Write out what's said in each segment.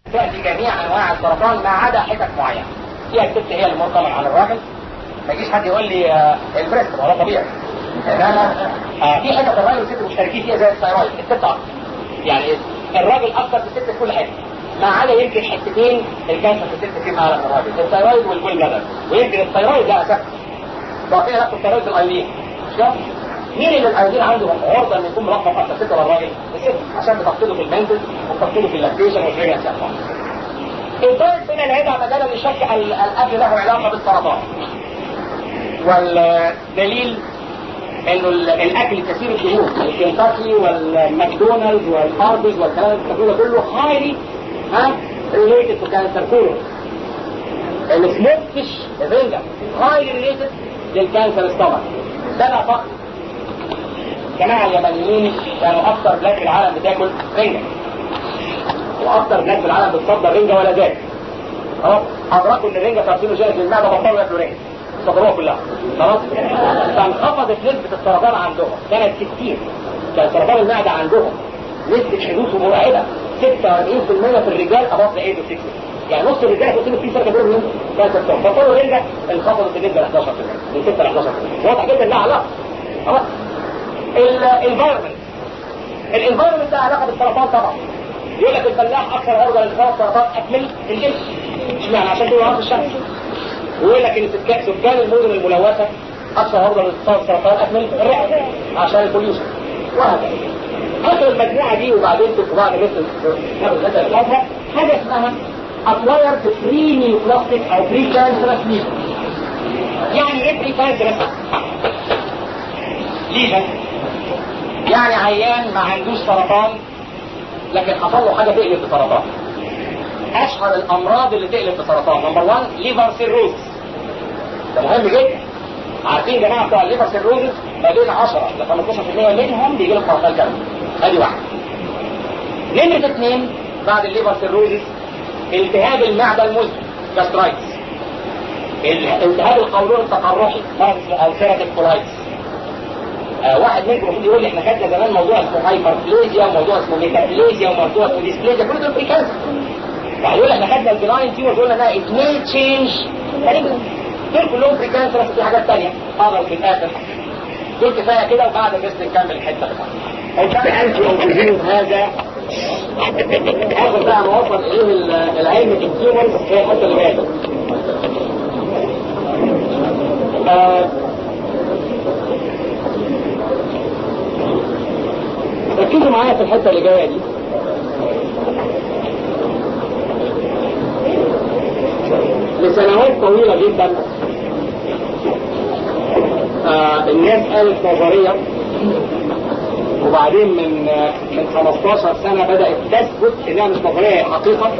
تأتي جميع انواع السرطان ما عدا حتت معينه فيها الست هي المرتبط عن الراجل ما يجيش حد يقول لي آه، البريست ولا طبيعي انما آه، في حتت الراجل والست مشتركين فيها زي الثيرويد الست اكتر يعني الراجل اكتر في الست في كل حته ما عدا يمكن حتتين الكانسر في الست فيهم اعلى من الراجل الثيرويد والجول بلادر ويمكن الثيرويد ده اساسا ضعفيه نفس الثيرويد الايلين مش كده؟ مين اللي الايلين عنده عرضه ان يكون ملخبط اكتر الست ولا الراجل؟ الست عشان بتفقده في المنتل وبتفقده في اللاكتيشن والفريجنسي الدايت بين العيد على مجال الشك ال- الاكل له علاقه بالسرطان والدليل انه ال- الاكل كثير الدهون الكنتاكي والماكدونالدز والهاردز والكلام الكلام ده كله هايلي ها ريليتد تو كانسر كله السموك فيش الرنجة هايلي ريليتد للكانسر ستومك ده لا فقط جماعة اليابانيين كانوا اكثر بلاد في العالم بتاكل رنجة واكثر بلاد في العالم بتصدر رنجة ولا ذاك خلاص ادركوا ان الرنجة كارسينوجينيك للمعدة بطلوا ياكلوا رنجة صدروها كلها خلاص فانخفضت نسبة السرطان عندهم كانت 60 كان سرطان المعدة عندهم نسبة حدوثه مرعبة 46% في الرجال above the age of 60 يعني نص الرجال هيكونوا في سرطان بينهم كانسر ستون فطلعوا رنجة انخفضت النسبة ل 11% من 6 ل 11% واضح جدا لها علاقة خلاص الانفايرمنت الانفايرمنت ده علاقة بالسرطان طبعا يقول لك الفلاح اكثر عرضة للإصابة سرطان اكمل الجلد اشمعنى عشان كده عرض الشمس ويقول لك ان سكان سكان المدن الملوثه اكثر عرضه للاصابه بسرطان اكمل الرئه عشان البوليوشن وهكذا اخر المجموعه دي وبعدين في بعض مثل هذا الغداء الازرق حاجه اسمها acquired free neoplastic او free cancerous lesion يعني ايه free cancerous lesion يعني عيان ما عندوش سرطان لكن حصل له حاجه تقلب بسرطان اشهر الامراض اللي تقلب بسرطان نمبر 1 ليفر سيروز ده مهم جدا عارفين يا جماعه بتوع الليفر سيروز ما بين 10 ل 15% منهم بيجي لهم سرطان كلوي ادي واحد نمرة اثنين بعد الليفر سيروزس التهاب المعدة المزمن جاسترايتس التهاب القولون التقرحي مرض اسمه السيراتيك كولايتس آه واحد منكم المفروض يقول لي احنا خدنا زمان موضوع اسمه هايبربليزيا وموضوع اسمه ميتابليزيا وموضوع اسمه ديسبليزيا كل دول بري كانسر يعني يقول احنا خدنا البناين تيومرز قلنا انها ات مي تشينج دول كلهم بري كانسر في حاجات ثانيه حاضر في الاخر دول كفايه كده وبعد بس نكمل الحته بتاعتنا الانتي اوكسجين هذا اخر بقى ما وصل اليه العلم في التيومرز هي الحته اللي فاتت آه، ركزوا معايا في الحته اللي جايه دي لسنوات طويلة جدا آه الناس قالت نظرية وبعدين من آه من 15 سنة بدأت تثبت انها مش نظرية هي حقيقة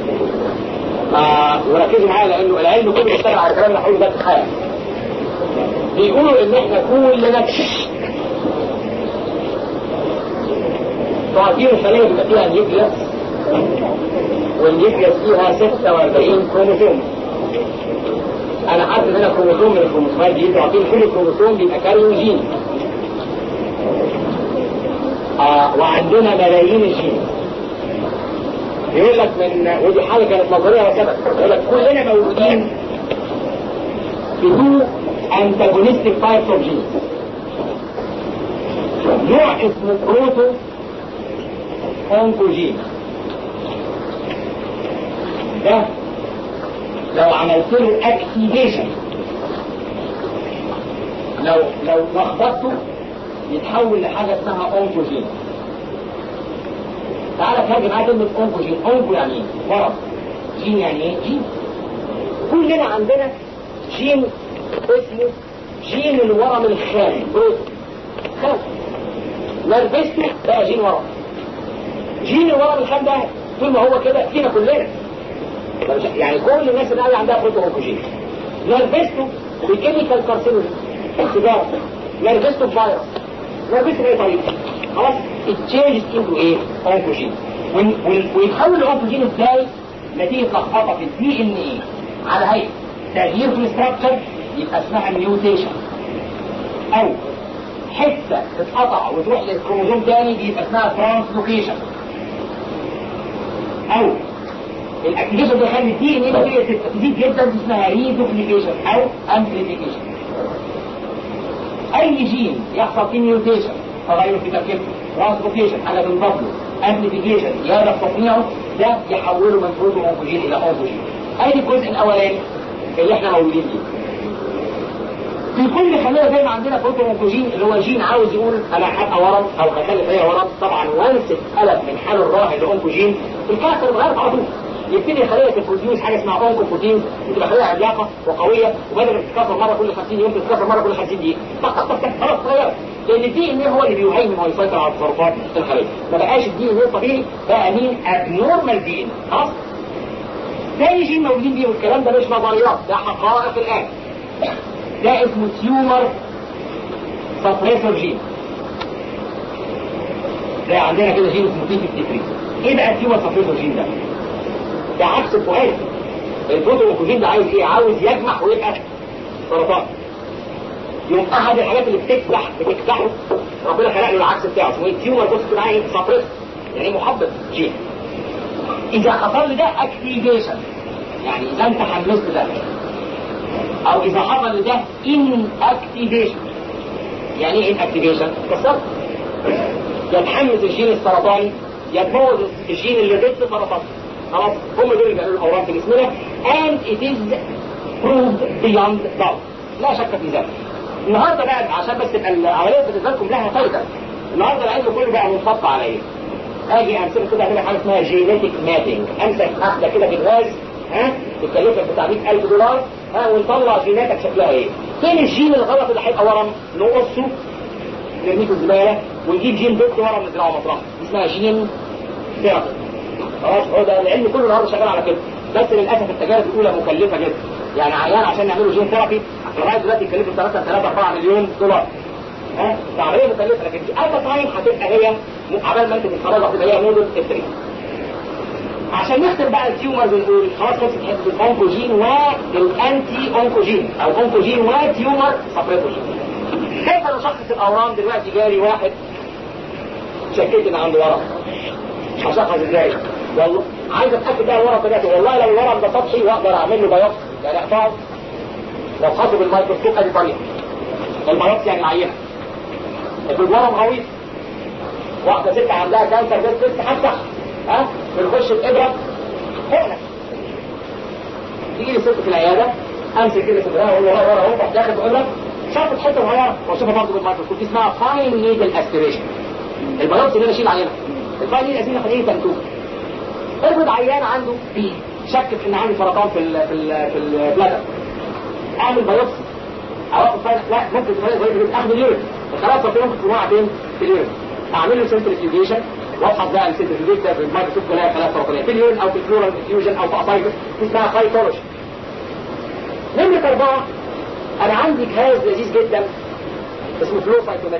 آه وركزوا معايا لانه العلم كله بيشتغل على الكلام اللي هقوله ده في الحياة بيقولوا ان احنا كلنا تعطيه الخلية بيبقى فيها نيوكليس والنيوكليس فيها 46 كروموسوم انا عارف ان انا كروموسوم من الكروموسومات دي تعطيه كل كروموسوم بيبقى كاريو جين آه وعندنا ملايين الجين يقول لك من ودي حاجه كانت نظريه وثبت يقول لك كلنا موجودين في تو انتاجونستيك تايبس اوف جين نوع اسمه بروتو اونكوجين ده لو عملت له اكتيفيشن لو لو لخبطته يتحول لحاجه اسمها اونكوجين تعالى ترجم معايا كلمه اونكوجين اونكو يعني ايه؟ مرض جين يعني ايه؟ جين كلنا عندنا جين اسمه جين الورم الخام بروتو خام نرفزته بقى جين ورم جين الورم الخام ده طول ما هو كده فينا كلنا يعني كل الناس اللي عندها بروتو اونكوجين نرفزته بكيميكال كارسينوجين سيجاره نرفزته بفيروس نرفزته باي طريقه خلاص اتشينجز انتو ايه؟ اونكوجين ويتحول الاونكوجين ازاي؟ نتيجه لخبطه في الدي ان ايه على هيئه تغيير في الاستراكشر يبقى اسمها ميوتيشن او حته تتقطع وتروح للكروموزوم تاني دي يبقى اسمها ترانسلوكيشن او الاكتيفيشن ده يخلي الدي ان ايه تزيد جدا دي اسمها ريدوبليكيشن او امبليفيكيشن اي جين يحصل فيه ميوتيشن تغير في تركيبته ترانسلوكيشن حاجه تنضاف له امبليفيكيشن زياده في تصنيعه ده يحوله من بروتو اونكوجين الى اونكوجين ادي الجزء الاولاني اللي احنا موجودين فيه في كل خليه زي ما عندنا بروتو اونكوجين اللي هو جين عاوز يقول انا هبقى ورم او هخلي فيها ورم طبعا وانس اتقلب من حال الراهن لاونكوجين الكاركتر اتغيرت على طول يبتدي الخليه تبروديوس حاجه اسمها اونكوبروتين وتبقى خليه عملاقه وقويه وبدل ما تتكاثر مره كل 50 يوم تتكاثر مره كل 50 دقيقه طق طق طق خلاص اتغيرت لان الدي ان ايه هو اللي بيهيمن ويسيطر على تصرفات الخليه ما بقاش الدي ان ايه طبيعي بقى مين ابنورمال دي ان خلاص تاني جين موجودين بيه والكلام ده مش نظريات ده حقائق الان ده اسمه تيومر سبريسور جين ده عندنا كده جين اسمه تي 53 ايه بقى التيومر سبريسور جين ده؟ ده عكس الفؤاد البروتوكوجين ده عايز ايه عاوز يجمح ويبقى سرطان يوم احد الحاجات اللي بتكبح بتكبحه ربنا خلق له العكس بتاعه اسمه ايه تيومر بص معايا ايه سبريس يعني محبط جين اذا حصل لي ده اكتيفيشن يعني اذا انت حملت ده او اذا حصل لي ده ان اكتيفيشن يعني ايه ان اكتيفيشن كسرت يتحمس الجين السرطاني يتبوظ الجين اللي ضد السرطان خلاص هم دول اللي بيعملوا الاورام في جسمنا and it is proved beyond doubt لا شك في ذلك النهارده بقى عشان بس تبقى العمليه بالنسبه لكم لها فايده النهارده العلم كله بقى منفصل على ايه؟ اجي امسك كده اعمل حاجه اسمها جينيتك مابينج امسك واحده كده بالغاز ها تكلفك بتاع 100000 دولار ها ونطلع جيناتك شكلها ايه؟ فين الجين الغلط اللي هيبقى ورم نقصه نرميه في الزباله ونجيب جين ضد ورم نزرعه مطرحه اسمها جين ثيرابي خلاص هو ده العلم كله النهارده شغال على كده بس للاسف التجارب الاولى مكلفه جدا يعني عيان عشان نعمله جين ثيرابي لغايه دلوقتي يكلفه 3 3 4 مليون دولار ها عمليه مكلفه لكن في ات تايم هتبقى هي عبال ما انت تتخرج هتبقى هي موديل التريك عشان نختم بقى التيومرز ونقول خلاص خلصت حته الاونكوجين والانتي اونكوجين او اونكوجين وتيومر سبريتوجين كيف نشخص الاورام دلوقتي جالي واحد شكيت ان عنده ورم هشخص ازاي والله عايز اتاكد بقى الورم طبيعته والله لو الورم ده سطحي واقدر اعمل له بايوبسي يعني اقطعه لو حاطه بالميكروسكوب ادي طريقه البايوبسي يعني العينه الورم غويط واحده ست عندها كانسر بس ست حتى ها بنخش بابره حقنه تيجي لي ست في العياده امسك كده في الدراع اقول له ورا ورا اهو تاخد بابره شافت حته صغيره واشوفها برضه بالميكروسكوب اسمها فاين نيدل اسبيريشن البيوبسي اللي انا اشيل عينه الفاين نيدل اسبيريشن خليه تنتوه افرض عيان عنده شك في ان عنده سرطان في ال في ال في البلادر اعمل بايوبسي اوقف فاين لا ممكن تخلي اخد اليورين خلاص ممكن تكون فين في اليورين اعمل له سنترفيوجيشن وابحث بقى السنترفيوجيشن ده بالميكروسكوب كلها خلايا سرطانيه في اليورين او في الفلورال انفيوجن او في اسايتس اسمها سايتولوجي نمرة أربعة أنا عندي جهاز لذيذ جدا اسمه فلو سايتومتري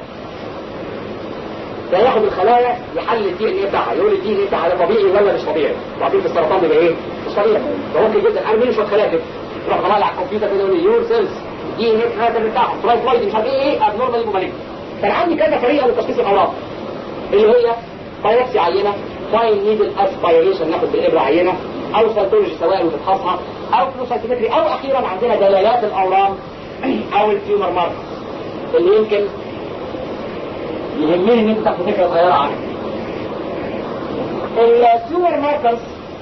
ده ياخد الخلايا يحلل الدي ان ايه بتاعها يقول الدي ان ايه بتاعها ده طبيعي ولا مش طبيعي وبعدين في السرطان بيبقى ايه مش طبيعي فممكن جدا ارمي له شويه خلايا كده يروح طالع على الكمبيوتر كده يقول لي يور سيلز دي ان ايه الخلايا بتاعها ترايفلايد مش عارف ايه ايه ابنورمال ومالين كان عندي كذا طريقه لتشخيص الامراض اللي هي بايوبسي عينه فاين نيدل اسبيريشن ناخد بالابره عينه او سيتولوجي سواء وتفحصها او فلو سايتومتري او اخيرا عندنا دلالات الاورام او التيومر ماركر اللي يمكن يهمني ان انت تاخد فكره صغيره عنه التيومر ماركرز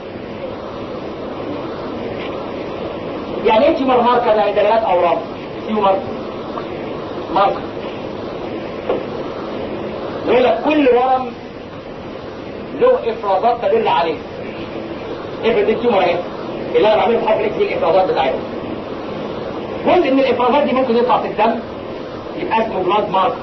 يعني ايه تيومر ماركر يعني دلالات اورام تيومر ماركر يقول لك كل ورم له افرازات تدل عليه افرض التيومر اهي اللي انا بعمله في حرف الاكس دي الافرازات بتاعتها جزء من الافرازات دي ممكن يطلع في الدم يبقى اسمه بلاد ماركر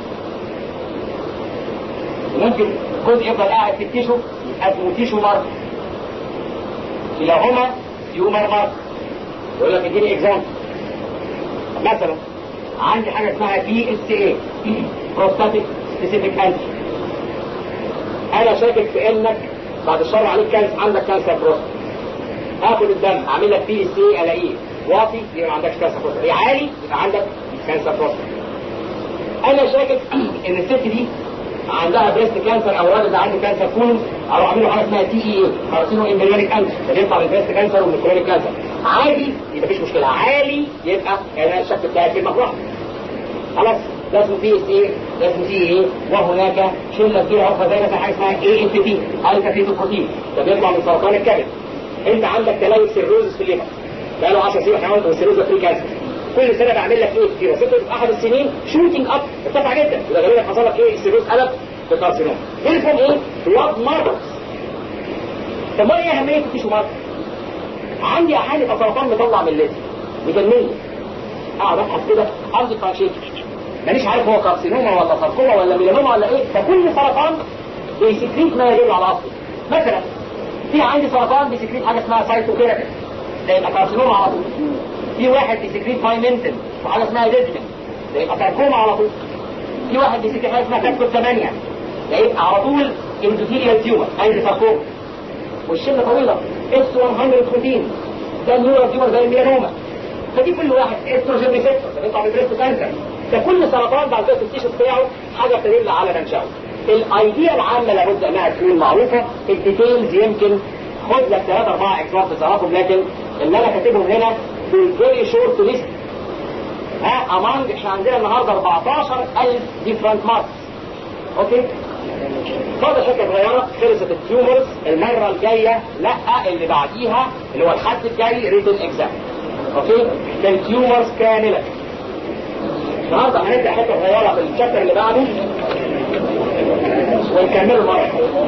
ممكن جزء يفضل قاعد في التيشو يبقى اسمه تيشو ماركر كلاهما تيومر ماركر يقول لك اديني اكزامبل مثلا عندي حاجه اسمها بي اس اي بروستاتيك سبيسيفيك انتي انا شاكك في انك بعد الشر عليك كانسر عندك كانسر بروستات هاخد الدم اعمل لك بي اس اي الاقيه واطي يبقى ما عندكش كانسر بروستات عالي يبقى عندك كانسر بروستات انا شاكك ان الست دي عندها بريست كانسر او الراجل ده عنده كانسر كولون او عامله حاجه اسمها تي اي اي كارسينو امبريونيك كانسر ده بيطلع من البريست كانسر ومن الكولونيك كانسر عادي يبقى مفيش مشكله عالي يبقى يعني الشك بتاعي في المجموعه خلاص ده اسمه بي اس اي ده اسمه سي اي وهناك شله كبيره اخرى زي مثلا حاجه اسمها اي اف تي الفا فيتوبروتين ده بيطلع من سرطان الكبد انت عندك تلوث سيروزس في الليفر بقاله 10 سنين احنا عملنا سيروزس فري كانسر كل سنه بعمل لك ايه كتير ست في احد السنين شوتنج اب ارتفع جدا يبقى غالبا حصل لك ايه السيروز قلب في كارسينوم بيلفهم ايه بلاد ماركس طب ما ايه اهميه التيشو ماركس عندي احيانا سرطان مطلع من الليزر مجنني اقعد ابحث كده عندي فرانشيت مانيش عارف هو كارسينوما ولا ساركوما ولا ميلانوما ولا ايه فكل سرطان بيسكريت ما يدل على اصله مثلا في عندي سرطان بيسكريت حاجه اسمها سايتوكيراتين ده يبقى كارسينوما على طول في واحد بيسكريت بايمنتن وحاجه اسمها ديجمن ده يبقى ساركوما على طول في واحد بيسكريت حاجه اسمها كابكو 8 ده يبقى على طول اندوثيليال تيومر عندي ساركوما والشله طويله اس 114 ده نيورال تيومر زي الميلانوما فدي كل واحد استروجين ريسبتور ده بيطلع من بريست كانسر ده كل سرطان بعد كده التيشو بتاعه حاجه تدل على منشأه الايديا العامه لابد انها تكون معروفه الديتيلز يمكن خد لك ثلاثة أربعة إكسبرت تعرفهم لكن اللي أنا كاتبهم هنا في فيري شورت ليست ها أمانج إحنا عندنا النهاردة 14000 ديفرنت ماركس أوكي فاضل حته صغيره خلصت التيومرز المره الجايه لا اللي بعديها اللي هو الحد الجاي ريتن اكزام اوكي التيومرز كامله النهارده هنبدا حته صغيره في الشابتر اللي بعده ونكمله مره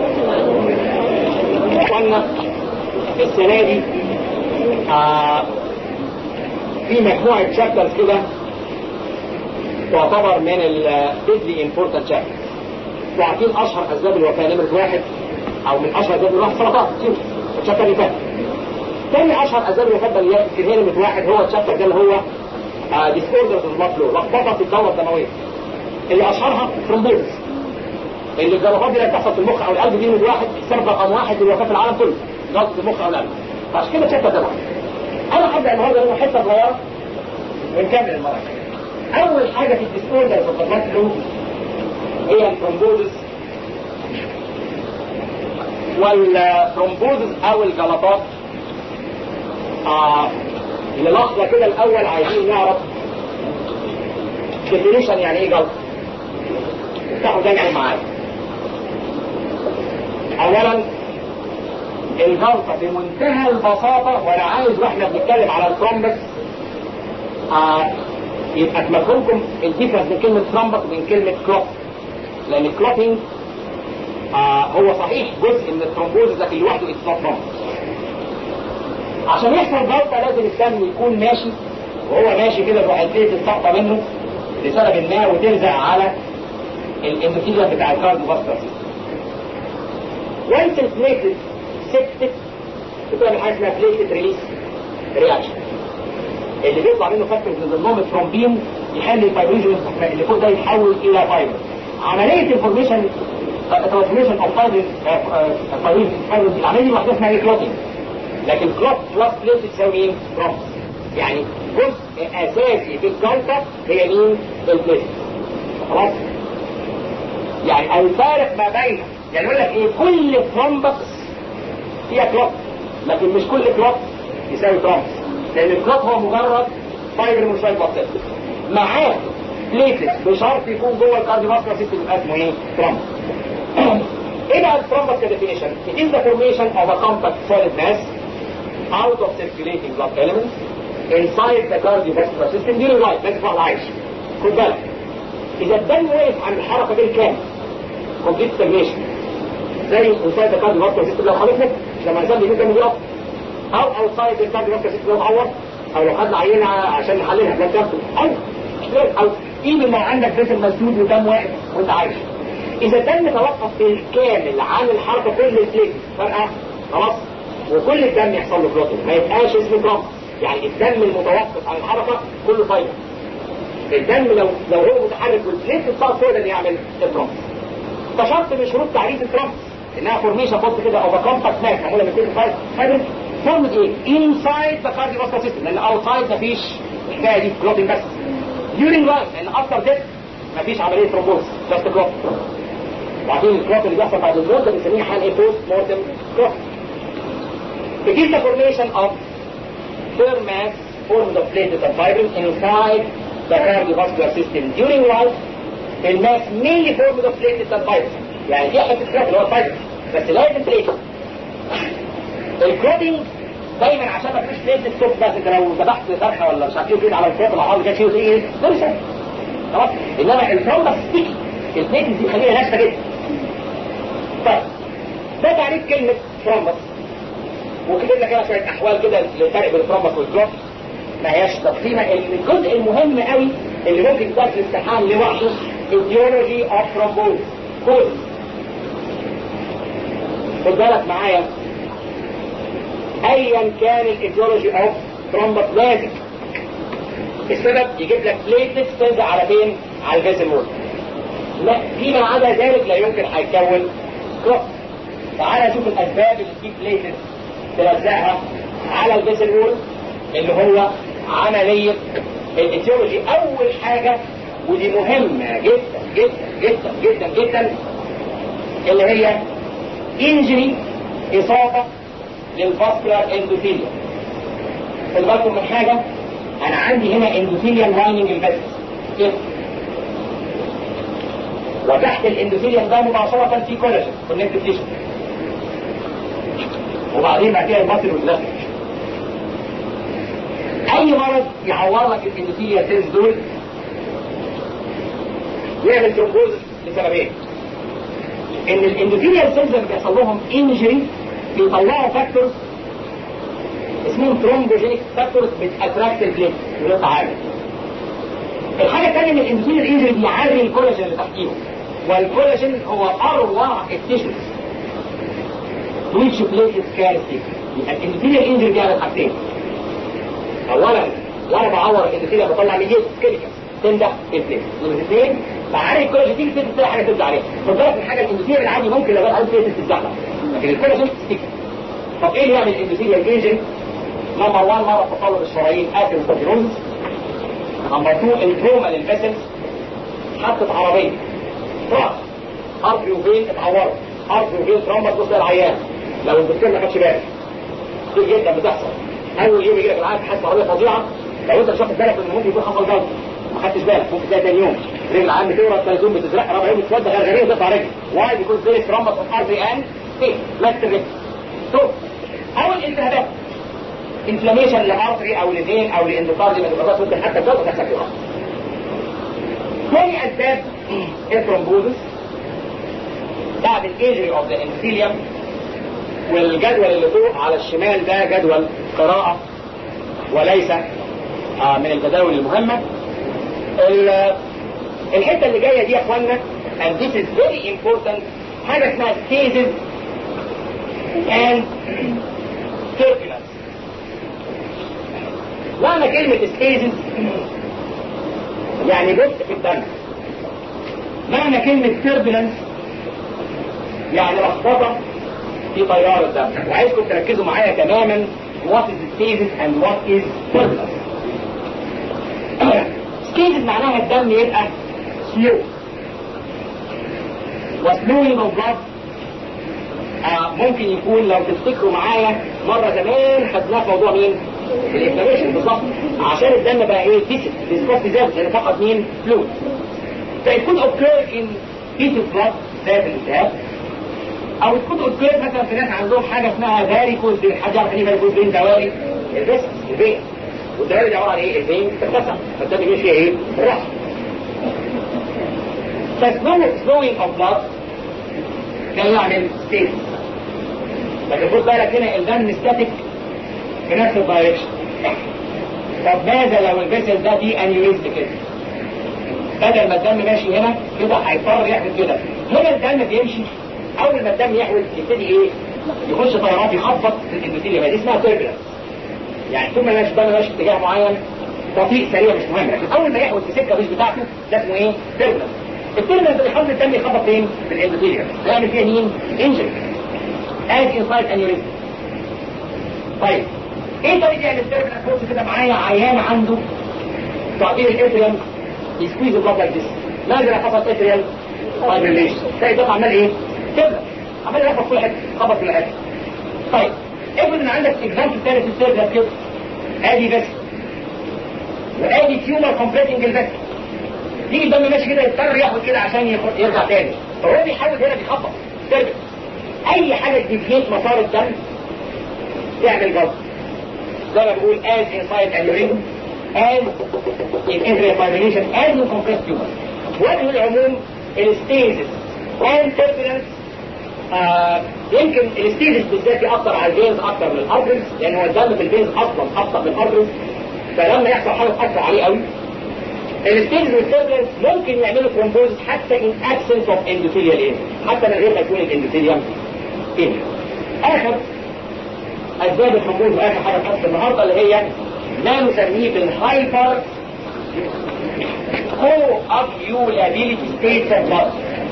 قلنا السنه دي آه في مجموعه شابترز كده تعتبر من البيدلي امبورتنت شابترز وعارفين اشهر اسباب الوفاه نمره واحد او من اشهر اسباب الوفاه سرطان الشابتر اللي فات تاني اشهر اسباب الوفاه اللي هي نمره واحد هو الشابتر ده اللي هو ديسوردرز اوف فلو لخبطه في الدوره الدمويه اللي اشهرها ثرومبوزس اللي الجلطات دي اللي بتحصل في المخ او القلب دي نمره واحد السبب رقم واحد للوفاه في العالم كله جلطه المخ او القلب فعشان كده الشابتر ده مهم انا هبدا النهارده منه حته صغيره ونكمل المره الجايه اول حاجه في الديسوردرز اوف فلو هي الثرومبوزس والثرومبوزس او الجلطات آه للحظة كده الأول عايزين نعرف definition يعني إيه جلطة افتحوا دايما معايا أولا الجلطة بمنتهى البساطة وأنا عايز وإحنا بنتكلم على الثرومبس آه يبقى تمكنكم الديفرنس بين كلمة ثرومبس وبين كلمة كلوت لأن الكلوتينج آه هو صحيح جزء من الثرومبوزس لكن لوحده اتس نوت ثرومبس عشان يحصل جلطة لازم الدم يكون ماشي وهو ماشي كده تروح البيت تسقط منه لسبب ما وتلزق على الاندوثيليوم بتاع الكارديو فاسكولار وانس البليتد سكتت بتعمل حاجه اسمها بليتد ريليس رياكشن اللي بيطلع منه فاكتور من ضمنهم الترومبين يخلي الفايبريشن اللي فوق ده يتحول الى فايبر عمليه الفورميشن ترانسميشن اوف فايبر العمليه دي لوحدها اسمها ايه كلوتينج لكن كلوت بلس بليت تساوي مين؟ ترومبس يعني جزء اساسي في الجلطه هي مين؟ البليت خلاص؟ يعني الفارق ما بين يعني يقول لك ايه كل ترومبس فيها كلوت لكن مش كل كلوت يساوي ترومبس لان الكلوت هو مجرد فايبر من شويه بطيء معاه بليتلت بشرط يكون جوه الكارديوفاسكولار سيستم يبقى اسمه ايه؟ ترومبس ايه بقى الترومبس كديفينيشن؟ It is the formation of a compact solid mass out of circulating blood elements inside the cardiovascular system during life لازم واحد عايش خد بالك اذا الدم وقف عن الحركه بالكامل complete stagnation زي inside the cardiovascular system لو خلصت لما الانسان بيجيب دم بيقف او outside the cardiovascular system لو اتعور او لو خدنا عينه عشان نحللها بلاد كابسول او او ايفن لو عندك جسم مسدود ودم واقف وانت عايش اذا الدم توقف بالكامل عن الحركه كل البليت فرقه خلاص وكل الدم يحصل له كلوتين ما يبقاش اسمه ترامب يعني الدم المتوقف عن الحركه كله فايبر الدم لو لو هو متحرك والبليت الصعب هو اللي يعمل الترامب فشرط من شروط تعريف الترامب انها فورميشن بص كده اوف كومباكت ماس معموله من كل فايبر فورمد ايه؟ انسايد ذا كارديوفاسكولار سيستم لان اوتسايد مفيش الحكايه دي كلوتين بس during life لان افتر ديث مفيش عمليه ترومبوز بس كلوت وعارفين الكلوت اللي بيحصل بعد الموت ده بنسميه حال ايه بوست مورتم كلوت It is the formation of firm mass formed of platelets and fibrils inside the cardiovascular system during life الماس mainly formed of platelets and fibrils يعني دي حته كلوت اللي هو الفايبرز بس لازم بليتلت الكلوتنج دايما عشان ما فيش بليتلت ستوب بس انت لو ذبحت فرخه ولا مش عارف ايه كده على الكلوت العظم كده شيء ايه فيري سهل خلاص انما الترومبس ستيكي البليتلت دي خليها ناشفه جدا طيب ده تعريف كلمه ترومبس وكتب لك انا شويه احوال كده للفرق بين الترومبس والكلوت ما هياش تقسيمه الجزء المهم قوي اللي ممكن يدرس الامتحان لوحده ايديولوجي اوف ترومبوز كوز خد بالك معايا ايا كان الايديولوجي اوف ترومبس لازم السبب يجيب لك بليتلت تنزل على فين؟ على الفيزل وول لا فيما عدا ذلك لا يمكن هيتكون كلوت تعالى نشوف الاسباب اللي تجيب بليتلت تلزقها على الفيزل وول اللي هو عملية الايتيولوجي اول حاجة ودي مهمة جدا جدا جدا جدا جدا اللي هي انجري اصابة للفاسكولار اندوثيليوم خد بالكم من حاجة انا عندي هنا اندوثيليوم لايننج الفيزل كده وتحت الاندوثيليوم ده مباشرة في كولاجين كونكتيف تيشو وبعدين بعد كده المصل والبلاستيك اي مرض يعور لك الاندوثيليا سيلز دول يعمل ترومبوزس لسببين ان الاندوثيليا سيلز اللي بيحصل لهم انجري بيطلعوا فاكتورز اسمهم ترومبوجينيك فاكتورز بتاتراكت البليت بنقطع عالي الحاجه الثانيه ان الاندوثيليا انجري بيعري الكولاجين اللي تحتيهم والكولاجين هو اروع التيشوز which platelets can stick يبقى الاندوثيليا انجري بيعمل حاجتين اولا وانا بعور الاندوثيليا بطلع ميجيت كيميكال تندع البليت نمرة اثنين بعرف الكولاجين تيجي تنزل تلاقي حاجه تبدا عليها خد بالك من حاجه الاندوثيليا العادي ممكن لو بقى بليت تتزحلق لكن الكولاجين ستيك طب ايه اللي يعمل الاندوثيليا انجري نمبر 1 مره تطلب الشرايين اثيروسكليروز نمبر 2 التروما للفيسلز حطت عربيه راس ارض وفين اتعورت ارض وفين ترمبت وسط العيان لو الدكتور ما خدش باله كتير جدا بتحصل اول يوم يجي لك العيان حاسس عربيه فظيعه لو انت مش واخد بالك ان ممكن يكون حصل جلطه ما خدتش بالك ممكن تلاقي تاني يوم رجل العيان بتورط ثالث يوم بتزرق رابع يوم بتتوضى غرغريه وتقطع رجل واحد يكون زي ترمبت في ارض ان ايه مات الرجل تو او الالتهابات انفلاميشن لارتري او لفين او لاندوكاردي من الغازات ممكن حتى الجلطه تحصل فيها ثاني اسباب الثرومبوزس بعد الانجري اوف ذا انثيليوم والجدول اللي فوق على الشمال ده جدول قراءة وليس آه من الجداول المهمة الحتة اللي جاية دي يا اخوانا and this is very important حاجة اسمها stasis and turbulence معنى كلمة stasis يعني جزء في الدم معنى كلمة turbulence يعني لخبطة في تيار الدم وعايزكم تركزوا معايا تماما what is stasis and what is turbulence stasis معناها الدم يبقى slow وسلوينج اوف blood آه ممكن يكون لو تفتكروا معايا مرة زمان خدناه في موضوع مين؟ الانفلاميشن بالظبط عشان الدم بقى ايه ديسك ديسكوست زاد لان فقط مين؟ فلويد فيكون occur in fetal blood ذات الالتهاب او تكون اوكير مثلا في ناس عندهم حاجه اسمها فاريكوز بين حاجه عارفين ايه فاريكوز بين دواري الفيسس الفين والدواري دي عباره عن ايه؟ الفين تتسع فالدم يمشي فيها ايه؟ راح فسلوينج اوف بلاد كان يعمل ستيت لكن خد بالك هنا الدم ستاتيك في نفس الدايركشن طب ماذا لو الفيسل ده فيه انيوريزم كده؟ بدل ما الدم ماشي هنا كده هيضطر يعمل كده هنا الدم بيمشي اول ما الدم يحول يبتدي ايه يخش طيارات يخبط في الاندوثيليوم دي اسمها تيربلنس يعني طول ما ماشي الدم ماشي في اتجاه معين بطيء سريع مش مهم لكن اول ما يحول في سكه مش بتاعته ده اسمه ايه تيربلنس التيربلنس اللي يخلي الدم يخبط فين في الاندوثيليوم يعمل فيها مين انجري اد انسايد انيوريزم طيب ايه طريقه يعمل تيربلنس بص كده معايا عيان عنده تعبير الاتريال يسكويز البلد لايك ذس ماذا حصل اتريال فايبريليشن تلاقي الضغط عمال ايه؟ تبدا عمال يخبط في كل حته خبط في كل حته طيب افرض ان عندك اكزامبل تاني في السيرفر كده ادي بس وادي تيومر كومبليتنج البس يجي الدم ماشي كده يضطر ياخد كده عشان يخ- يرجع تاني فهو بيحاول هنا بيخبط سيرفر اي حاجه تديفيت مسار الدم تعمل جلطه زي ما بقول as inside and ring as in every fibrillation as in compressed tumor وجه العموم الستيزس and turbulence آه يمكن الستيزس بالذات يأثر على الفينز أكتر من الأرترز لأن هو الدم في الفينز أصلا أبطأ من الأرترز فلما يحصل حاجة تأثر عليه قوي الستيجز والتربلنس ممكن يعملوا ثرومبوزس حتى in absence of endothelial injury حتى من غير ما يكون الاندوثيليوم injury آخر أسباب الثرومبوز وآخر حاجة في حصة النهاردة اللي هي ما نسميه بالهايبر coagulability states of blood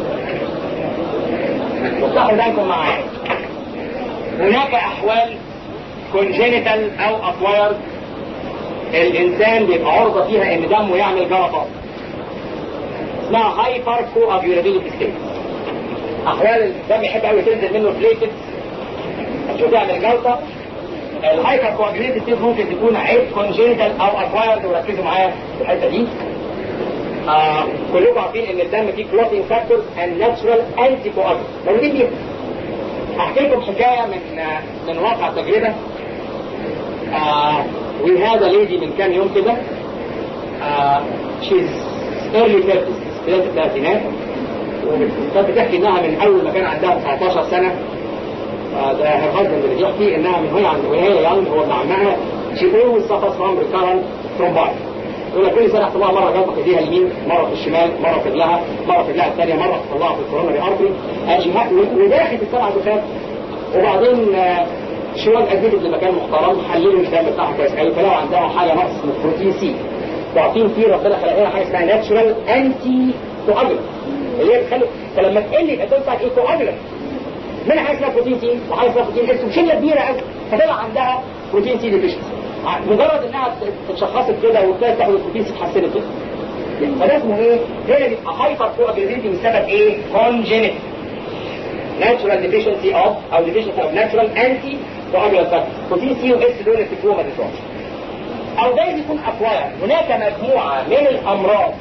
وصحوا بالكم معايا هناك أحوال congenital أو acquired الإنسان بيبقى عرضة فيها إن دمه يعمل جلطات اسمها هايبر coagulability ستيت أحوال الدم يحب قوي تنزل منه بليتس عشان تعمل جلطة الهايبر coagulability ستيت ممكن تكون عيب congenital أو acquired وركزوا معايا في الحتة دي آه كلكم عارفين ان الدم فيه clotting factors and natural anticoagulants موجودين فيها هحكي لكم حكايه من آه من واقع تجربه آه we had a lady من كام يوم كده آه she's early 30s بدايه الثلاثينات وكانت بتحكي انها من اول ما كان عندها 19 سنه آه ده her husband اللي بيحكي انها من وهي عند وهي young هو ابن عمها she always suffers from recurrent thrombosis يقول لك كل سنه يحصل لها مره جلطه في ايديها اليمين مره في الشمال مره في رجلها مره في رجلها الثانيه مره يحصل لها في الكوروناري ارتري وداخل في السبع دخان وبعدين آه شوال ادمتت لمكان محترم حللوا الدم بتاعها كويس قوي فلو عندها حاجه نقص من بروتين سي وعارفين في ربنا خلق لنا حاجه اسمها ناتشورال انتي كواجولانت اللي هي بتخلي فلما تقل يبقى الدم بتاعك ايه كواجولانت منها حاجه اسمها بروتين سي وحاجه اسمها بروتين اس وشله كبيره قوي فطلع عندها بروتين سي ديفيشنسي مجرد انها اتشخصت كده وابتدت تاخد البروتين سي اتحسنت كده فده اسمه ايه؟ هنا بيبقى هايبر كواجولانتي بسبب ايه؟ كونجينيت natural deficiency of او deficiency of natural anti coagulant factors بروتين سي واس دول يفتكروهم ما تنسوهمش او جايز يكون اكواير هناك مجموعه من الامراض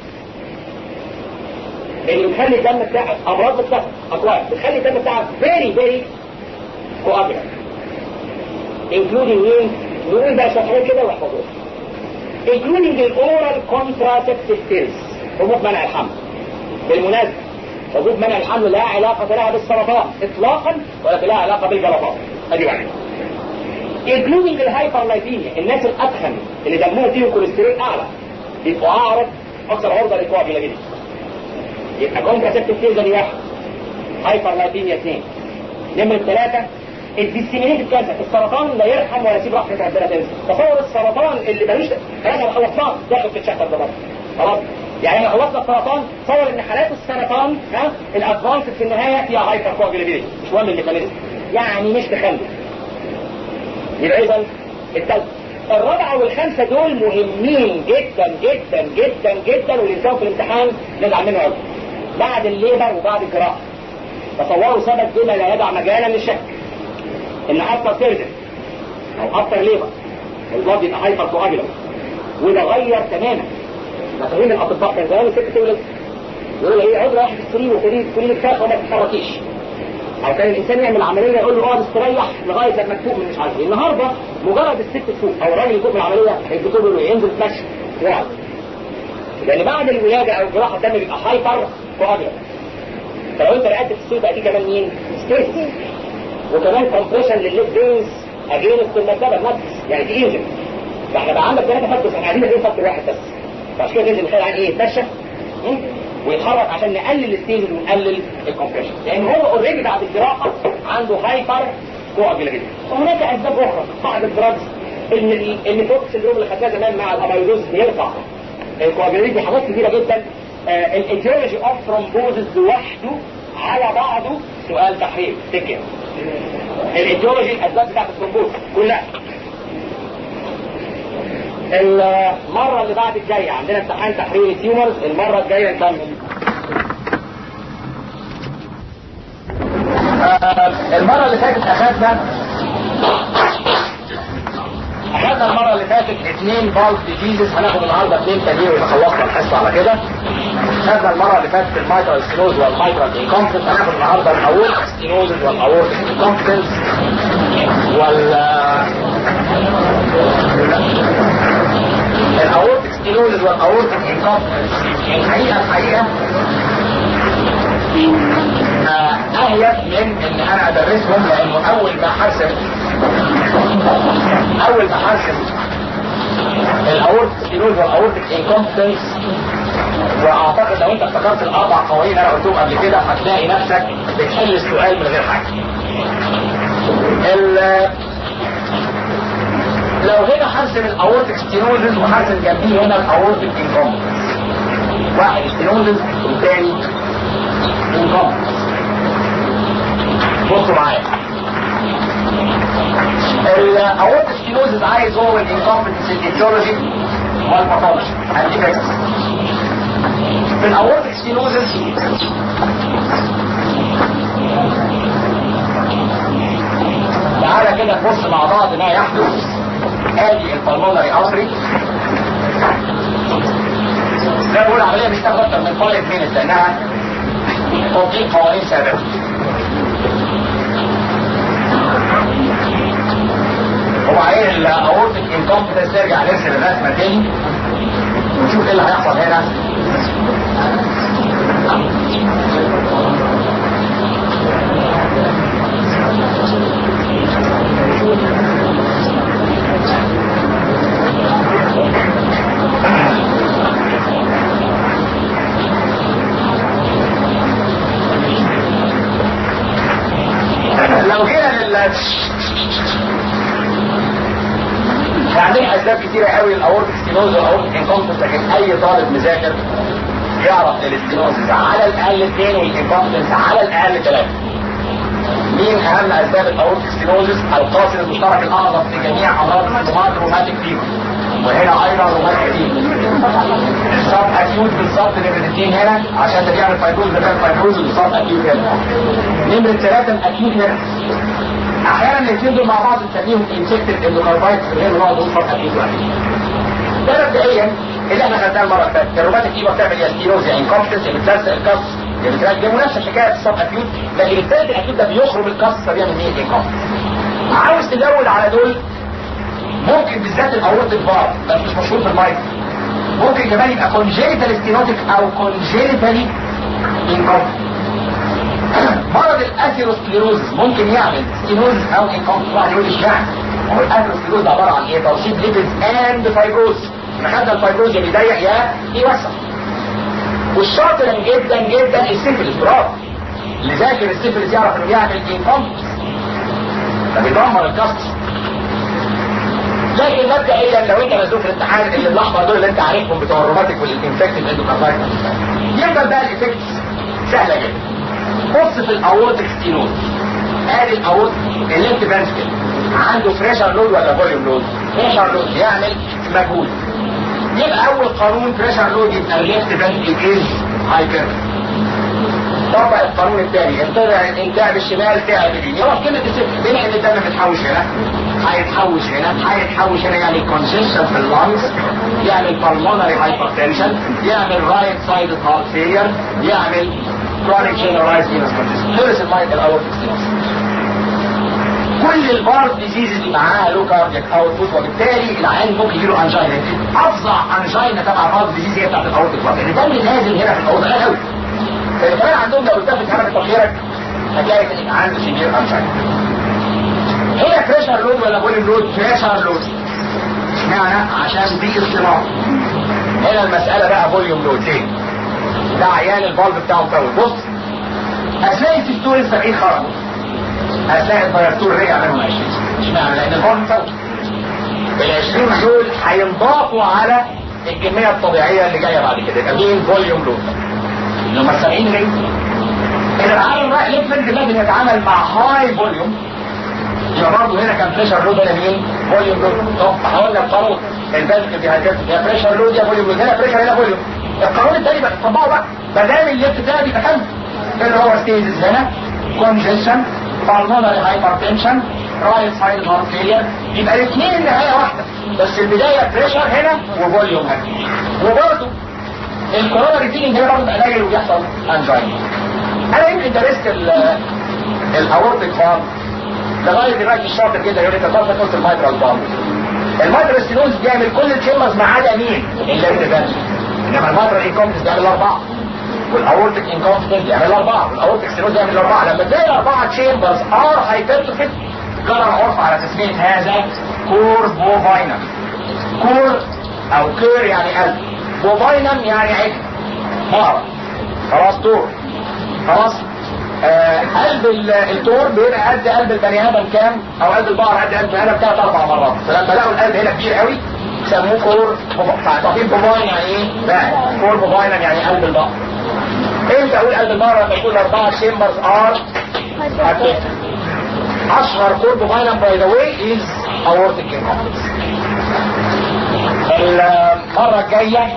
اللي بتخلي الدم بتاعك امراض بتاعك اكواير بتخلي الدم بتاعك very very coagulant including مين؟ نقول بقى شويه كده واحفظوها including the oral contraceptive pills حبوب منع الحمل بالمناسبه حبوب منع الحمل لا علاقة لها بالسرطان اطلاقا ولكن لها علاقة بالجلطات ادي واحد including الهايبرلايبيميا الناس الاتخن اللي دمهم فيهم كوليسترول اعلى بيبقوا اعرض اكثر عرضة للكواجيلابيلتي يبقى كونتراسبتيف تيزن واحد هايبرلايبيميا اثنين نمرة ثلاثة الديسيمينيتد كانسر السرطان لا يرحم ولا يسيب رحمة ربنا تنسى تصور السرطان اللي ملوش احنا خلصناه داخل في الشكل ده خلاص يعني احنا خلصنا السرطان تصور ان حالات السرطان ها الادفانس في النهايه فيها هايبر كواجولابيلتي مش مهم الميكانيزم يعني مش تخلف يبقى اذا الثالث الرابعه والخامسه دول مهمين جدا جدا جدا جدا والانسان في الامتحان نزعل منه قوي بعد الليبر وبعد الجراحه تصوروا سبب بما لا يدع مجالا للشك ان اكتر سيرجن او اكتر ليبر البلد يبقى هايبر كواجولابيلتي وده غير تماما مفاهيم الاطباء كان زمان الست تولد يقول له ايه اقعد رايح في السرير وخليه كل الفراخ وما تتحركيش او كان الانسان يعمل عمليه يقول له اقعد استريح لغايه لما تفوق من مش عارف ايه النهارده مجرد الست تفوق او الراجل يفوق من العمليه الدكتور يقول له ينزل تمشي يقعد لان بعد الولاده او الجراحه الدم بيبقى هايبر كواجولانت فلو انت رقدت في السوق بقى دي كمان مين؟ ستريس وكمان كومبريشن للليف فينز اجينست المرتبه نفس يعني دي انجن فاحنا بقى عندك ثلاثه فاكتورز احنا قاعدين نقول فاكتور واحد بس فعشان كده لازم نخيل عن ايه يتمشى ويتحرك عشان نقلل الستيج ونقلل الكومبريشن لان هو اوريدي بعد الجراحه عنده هايبر كواجولابيلتي وهناك اسباب اخرى بعض الدراجز ان النيفوكس سندروم اللي خدناه زمان مع الاميلوز بيرفع الكواجولابيلتي حاجات كتيره جدا آه الايديولوجي اوف ثرومبوزس لوحده على بعضه سؤال تحرير تكر الايديولوجي الاسباب بتاعت الثرومبوز كلها المرة اللي بعد الجاية عندنا امتحان تحرير التيومرز المرة الجاية نكمل آه، المرة اللي فاتت اخدنا اخدنا المرة اللي فاتت اثنين فالف ديزيزز هناخد النهارده اثنين تانيين ويبقى خلصنا الحصة على كده خدنا المرة اللي فاتت المايترال ستينوز والمايترال انكومبتنس هناخد النهارده الاورتيك ستينوزز والاورتيك انكومبتنس وال الاورتيك ستينوزز والاورتيك انكومبتنس الحقيقة الحقيقة آه، اهيب من ان انا ادرسهم لانه اول ما حسب اول ما حسب الاورتيك ستينوز والاورتيك انكومبتنس واعتقد لو انت افتكرت الاربع قوانين انا قلتهم قبل كده هتلاقي نفسك بتحل السؤال من غير حاجه. ال- لو هنا حرسم الاورتيك ستينوزز وحرسم جنبيه هنا الاورتيك انكومبتنس. واحد ستينوزز والتاني انكومبتنس. بصوا معايا. الاورتيك ستينوزز عايز هو الانكومبتنس الايتيولوجي والباثولوجي. هديك اكس. في الاورتيك ستينوزس تعالى كده نبص مع بعض ما يحدث ادي البلمونري ارتري زي ما بقول عمليه مش تاخد اكتر من 5 مينت لانها تطبيق قوانين سابقه وبعدين الاورتيك انكومبتنس نرجع نرسم الرسمه تاني ونشوف ايه اللي هيحصل هنا لو جينا لل عندنا اسباب كتيره قوي الاورتيك ستينوز والاورتيك انكومبتنس لكن اي طالب مذاكر يعرف الاستينوزز على الاقل اثنين والانكومبتنس على الاقل ثلاثه. مين اهم اسباب الاورتيك ستينوزز؟ القاصر المشترك الاعظم في جميع امراض الرومات روماتيك فيبر. وهنا ايضا روماتيك فيبر. الصاب اكيوت بالظبط نمرة اثنين هنا عشان ده بيعمل فايبروز ده بيعمل فايبروز بالظبط اكيوت هنا. نمرة ثلاثة الاكيوت هنا. احيانا الاثنين دول مع بعض نسميهم انسكتد اندوكاردايتس غير نقعد نقول فرق اكيوت واحد. ده مبدئيا اللي احنا خدناه المره اللي فاتت الروماتيك فيبر بتعمل يا ستيروز يا انكومبتنس يا بتلزق الكف يا بترجم ونفس الحكايه الصاب اكيوت لكن الثالث الاكيوت ده بيخرم الكف فبيعمل ايه انكومبتنس عاوز تزود على دول ممكن بالذات الاورتيك بار بس مش مشهور في المايك ممكن كمان يبقى كونجينيتال ستينوتيك او كونجينيتالي انكومبتنس مرض الاثيروسكليروزس ممكن يعمل ستينوز او انكومبتنس واحد يقول اشمعنى هو الاثيروسكليروز عباره عن ايه؟ ترشيد ليبيدز اند فايبروز احنا خدنا الفايبروز يا بيضيق يا يوسع والشاطر جدا جدا السيفلس برافو اللي ذاكر السيفلس يعرف انه بيعمل انكومبتنس ده بيدمر الكاست لكن مبدئيا لو انت مزنوق في الامتحان اللي الاحمر دول اللي انت عارفهم بتوع الروماتيك والانفكتيف اندوكاردايتس يفضل بقى الايفكتس سهله جدا بص في الاورتيك ستينوز ادي الاورتيك الليفت فانتكل عنده بريشر لود ولا فوليوم لود؟ بريشر لود يعمل مجهود يبقى اول قانون بريشر لود يبقى الليفت فانتكل از هايبر طبق القانون الثاني انتبه الانتاج الشمال تعب اليمين يروح كلمه الست بما ان الدم بيتحوش هنا هيتحوش هنا هيتحوش هنا يعني كونجيشن في اللانجز يعمل بالمونري هايبرتنشن يعمل رايت سايد هارت فيلير يعمل chronic generalized venous congestion خلص المايك الاول كل البارد ديزيز اللي معاها لو كاردياك اوتبوت وبالتالي العيان ممكن يجيله انجينا افظع انجينا تبع البارد ديزيز هي بتاعت الاورتيك بارد لان الدم نازل هنا في الاورتيك غالي قوي فكمان عندهم لو التفت هنا بتفكيرك هتلاقي عنده سيفير انجينا هنا بريشر لود ولا فوليوم لود بريشر لود اشمعنى عشان دي اصطناع هنا المسألة بقى فوليوم لود ليه ده عيان البالب بتاعه مطول بص هتلاقي السيستول السبعين خرج هتلاقي الفيرتول رجع منهم 20 اشمعنى لان البالب مطول ال 20 دول هينضافوا على الكمية الطبيعية اللي جاية بعد كده يبقى مين فوليوم لود لما ال 70 رجع إذا العالم رايح ليفل لازم يتعامل مع هاي فوليوم يبقى برضه هنا كان بريشر لود هنا مين؟ فوليوم لود طب هقول لك قانون البلك دي هتبقى يا بريشر لود يا فوليوم لود هنا بريشر هنا فوليوم القانون الثاني بقى طبقه بقى ما دام الليفت ده بيبقى كام؟ اللي هو ستيزز هنا كونجيشن بالمونري هايبرتنشن رايت سايد هارت فيلير يبقى الاثنين النهايه واحده بس البدايه بريشر هنا وفوليوم هنا وبرضه الكورونا فيلينج هنا برضه قليل وبيحصل انجاين انا يمكن درست الاورتيك فارم لغايه دلوقتي الشاطر جدا يقول لك الضغط قلت المايترال فارم المايترال ستينوز بيعمل كل التشمبرز ما عدا مين؟ اللي انما المايترال انكومبتنس بيعمل اربعه والاورتيك انكونفدنس يعمل اربعه والاورتيك ستينوز يعمل اربعه لما تلاقي الاربعه تشامبرز ار هايبرتروفيت جرى عرف على تسميه هذا كور بوفاينم كور او كير يعني قلب بوفاينم يعني عجل بقرة خلاص تور خلاص آه قلب التور بيبقى قد قلب البني ادم كام او قلب البقر قد قلب البني ادم ثلاث اربع مرات فلما لقوا القلب هنا كبير قوي سموه كور تعرفين بوفاين يعني ايه؟ لا كور بوفاينم يعني قلب البقر امتى اقول قلب المرة لما يكون اربعة شيمبرز ار اشهر كور بوفاينم باي ذا واي از اورتيك انكومبتنس المرة الجاية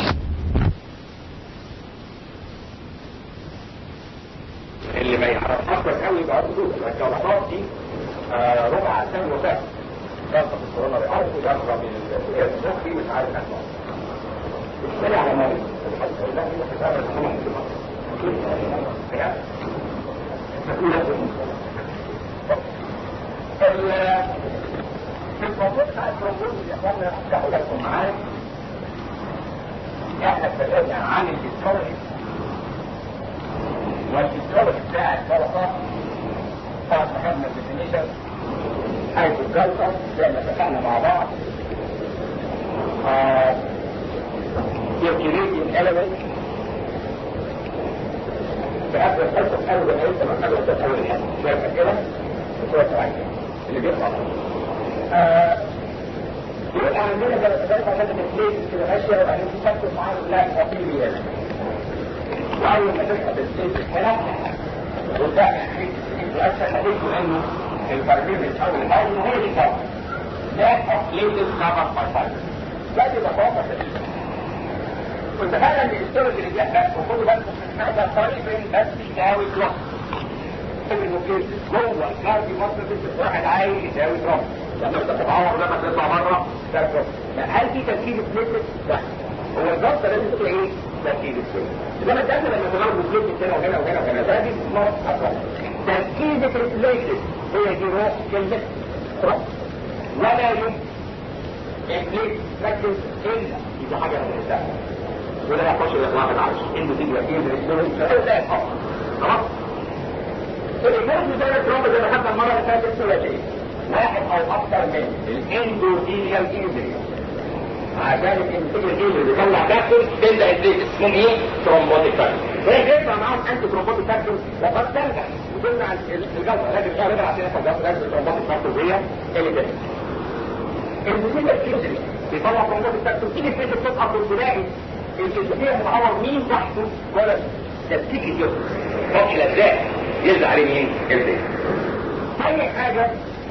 اللي ما يعرفهاش كويس قوي يبقى عنده الجلطات دي آه ربع سنة وفاة جلطة في الكورونا بأرض جلطة من المخي مش عارف أسمع الثاني على مريض لا هي حساب الحمام في الموضوع بتاع الترومبوز يا اخوانا افتحوا لكم معايا احنا اتكلمنا عن الهيستوري والهيستوري بتاع الجلطه طبعا فهمنا الديفينيشن حيث الجلطه زي ما اتفقنا مع بعض circulating element في قبل الحصه اول ما يبدا مساله ده اول حاجه شويه كده وشويه ثواني اللي بيطلع يبقى عندنا ثلاث عشان التسليم كده ماشيه وبعدين تفكر معاه لا طبيعي هنا واول ما تبقى تسليم هنا وتعمل حاجه واسهل عليكم انه البرميل اول حاجه هو اللي صار ده ليتس نمبر باي ده بيبقى واضح واتفقنا ان الستورج اللي بيحصل وخدوا بالكم من هذا طريق بس يساوي كلوك جوه الكاردي مصر بس واحد عايز يساوي كلوك لما انت تتعور لما تطلع بره ده كلوك هل في تركيب سبليت؟ لا هو الضغط لازم تبقى ايه؟ تركيب سبليت انما انت لما تضرب سبليت هنا وهنا وهنا وهنا ده دي مرض اقوى تركيبة السبليت هي دي روح كلمة كلوك ولا يمكن البليت تركز الا اذا حاجه من الانسان ولا يخش الاطلاق العرش انه تيجي وكيل لا يتحط خلاص الإجابة ده الترامب زي ما خدنا المرة اللي فاتت ثلاثية واحد أو أكثر من الاندوثيليال إنزري عشان الانسجل اللي بيطلع فاكتور تبدا الزيت اسمهم ايه؟ ترومبوتيك فاكتور وهي بيطلع معاهم انتي ترومبوتيك فاكتور وقد تنجح وتمنع الجلطه لكن هي رجع عشان يحصل جلطه لازم الترومبوتيك فاكتور هي اللي تنجح الانسجل الانزري بيطلع ترومبوتيك فاكتور تيجي في تسقط وتلاقي الانسجل محور مين تحته ولا تفكيك الجسم فتح الأجزاء يلزق عليه مين؟ الزيت. أي حاجة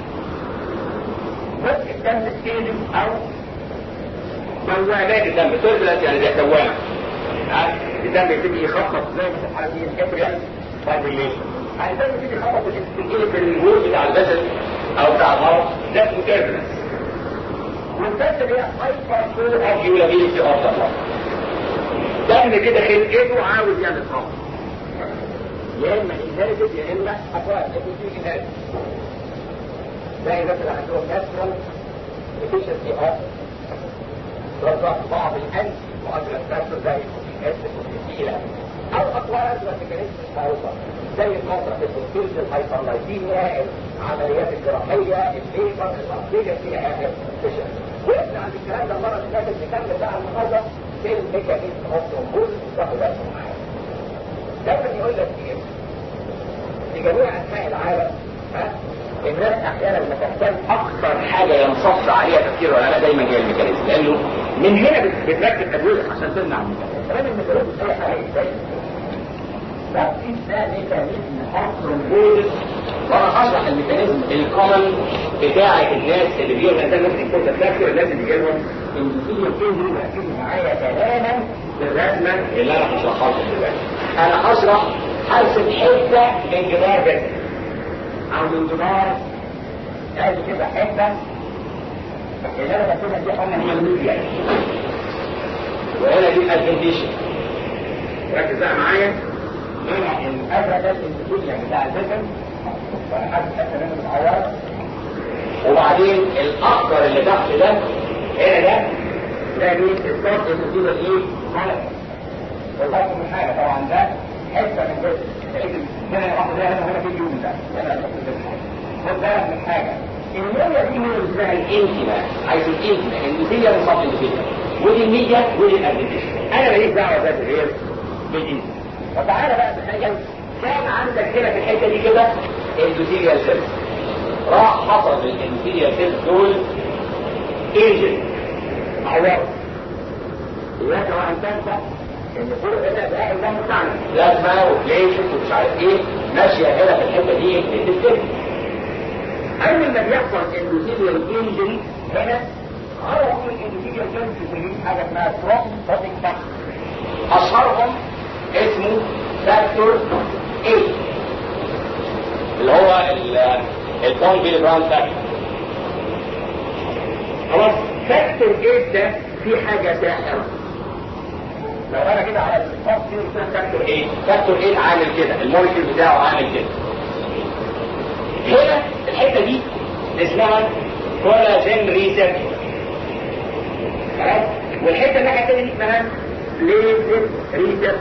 بس الدم سكيلم أو دوامات الدم تربلت يعني زي دوامة الدم يبتدي يخطط زي ما في الحالة دي الكابريال فايبريليشن يعني الدم يبتدي يخطط وتتنقل في الجزء بتاع الجسد أو بتاع الغرب ده اسمه تربلنس والبس اللي هي هايبر فول اوف يولابيلتي اوف ذا دم كده خلقته عاوز يعمل صوت يا اما انهيرتد يا اما افراد يكون في انهيرتد زي مثلا عندهم ناتشرال افيشنسي اوف رضا بعض الانتي مؤجلة فاكتور زي الاسيد والكتيلة او اطوال والميكانيزم معروفة زي الفترة البروتيز الهايبرلايزيميا العمليات الجراحية الليبر الأرضية فيها اخر افيشنسي وقفنا عند الكلام ده المرة اللي فاتت نكمل بقى النهارده في الميكانيزم اوف ثرومبوز واخد بالكم معايا دايما يقول لك ايه في جميع انحاء العالم ها الناس احيانا لما تحتاج اكثر حاجه ينصف عليها تفكير العلماء دايما هي الميكانيزم لانه من هنا بتركب ادويه عشان تمنع الميكانيزم كمان الميكانيزم اي حاجه ازاي ده ميكانيزم ثرومبوز وانا هشرح الميكانيزم الكومن بتاع الناس اللي بيجوا الانسان ممكن يكون تفكر الناس اللي بيجي لهم ان في يمكن يركزوا معايا تماما بالرسمه اللي انا هشرحها لكم دلوقتي انا هشرح هرسم حته من جدار بيت او من جدار ادي كده حته اللي انا بكتبها دي قلنا هي الميديا وهنا دي الادفنتيشن ركز بقى معايا هنا الازرق ده الانتيجيا بتاع الفيجن وانا حاسس الحته منه متعوره وبعدين الاخضر اللي تحت ده هنا ده ده دي الصوت الانتيجيا ايه؟ ملك والله من حاجه طبعا ده حته من جزء هنا واحده ده هنا هنا في اليوم ده هنا خد بالك من حاجه المية دي هي اللي اسمها الانتما عايز الانتما الميديا مصاب الميديا ودي الميديا ودي الادفنتيشن انا ماليش دعوه ذات غير بالانتما وتعالى بقى بحاجه كان عندك هنا في الحته دي كده اندوثيريال سيل راح حصل للاندوثيريال سيل دول ايجنت عوار دلوقتي هو ان تنسى ان فوق هنا ده الدم بتاعنا لازمه وبليشن ومش عارف ايه ماشيه هنا في الحته دي بتتكلم اول ما بيحصل اندوثيريال انجن هنا عرفوا الاندوثيريال انجن في حاجه اسمها ترومبوتيك فاكتور اشهرهم اسمه فاكتور 8 اللي هو البون بيلي براون فاكتور خلاص فاكتور 8 ده في حاجه ساحره لو انا كده على الخط دي قلت فاكتور 8 فاكتور 8 عامل كده المولكيول بتاعه عامل كده هنا الحته دي اسمها كولاجين ريسبتور خلاص والحته الناحيه الثانيه دي اسمها بليزد ريسبتور